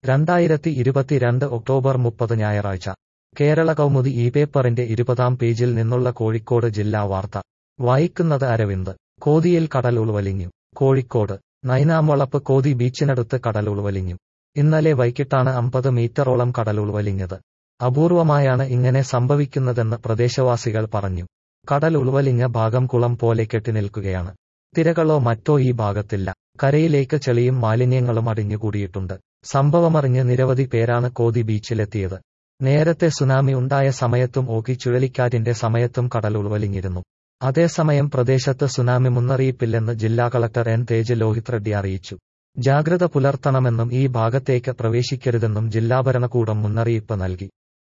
രണ്ടായിരത്തി ഇരുപത്തിരണ്ട് ഒക്ടോബർ മുപ്പത് ഞായറാഴ്ച കേരള കൗമുദി ഈ പേപ്പറിന്റെ ഇരുപതാം പേജിൽ നിന്നുള്ള കോഴിക്കോട് ജില്ലാ വാർത്ത വായിക്കുന്നത് അരവിന്ദ് കോതിയിൽ കടൽ ഉൾവലിഞ്ഞു കോഴിക്കോട് നൈനാംവളപ്പ് കോതി ബീച്ചിനടുത്ത് കടൽ ഉൾവലിഞ്ഞു ഇന്നലെ വൈകിട്ടാണ് അമ്പത് മീറ്ററോളം കടൽ ഉൾവലിഞ്ഞത് അപൂർവമായാണ് ഇങ്ങനെ സംഭവിക്കുന്നതെന്ന് പ്രദേശവാസികൾ പറഞ്ഞു കടൽ ഉൾവലിഞ്ഞ ഭാഗം കുളം പോലെ കെട്ടിനിൽക്കുകയാണ് തിരകളോ മറ്റോ ഈ ഭാഗത്തില്ല കരയിലേക്ക് ചെളിയും മാലിന്യങ്ങളും അടിഞ്ഞുകൂടിയിട്ടുണ്ട് സംഭവമറിഞ്ഞ് നിരവധി പേരാണ് കോതി ബീച്ചിലെത്തിയത് നേരത്തെ സുനാമി ഉണ്ടായ സമയത്തും ഓഖി ചുഴലിക്കാറ്റിന്റെ സമയത്തും കടൽ ഉൾവലിഞ്ഞിരുന്നു അതേസമയം പ്രദേശത്ത് സുനാമി മുന്നറിയിപ്പില്ലെന്ന് ജില്ലാ കളക്ടർ എൻ തേജ് ലോഹിത് റെഡ്ഡി അറിയിച്ചു ജാഗ്രത പുലർത്തണമെന്നും ഈ ഭാഗത്തേക്ക് പ്രവേശിക്കരുതെന്നും ജില്ലാ ഭരണകൂടം മുന്നറിയിപ്പ് നൽകി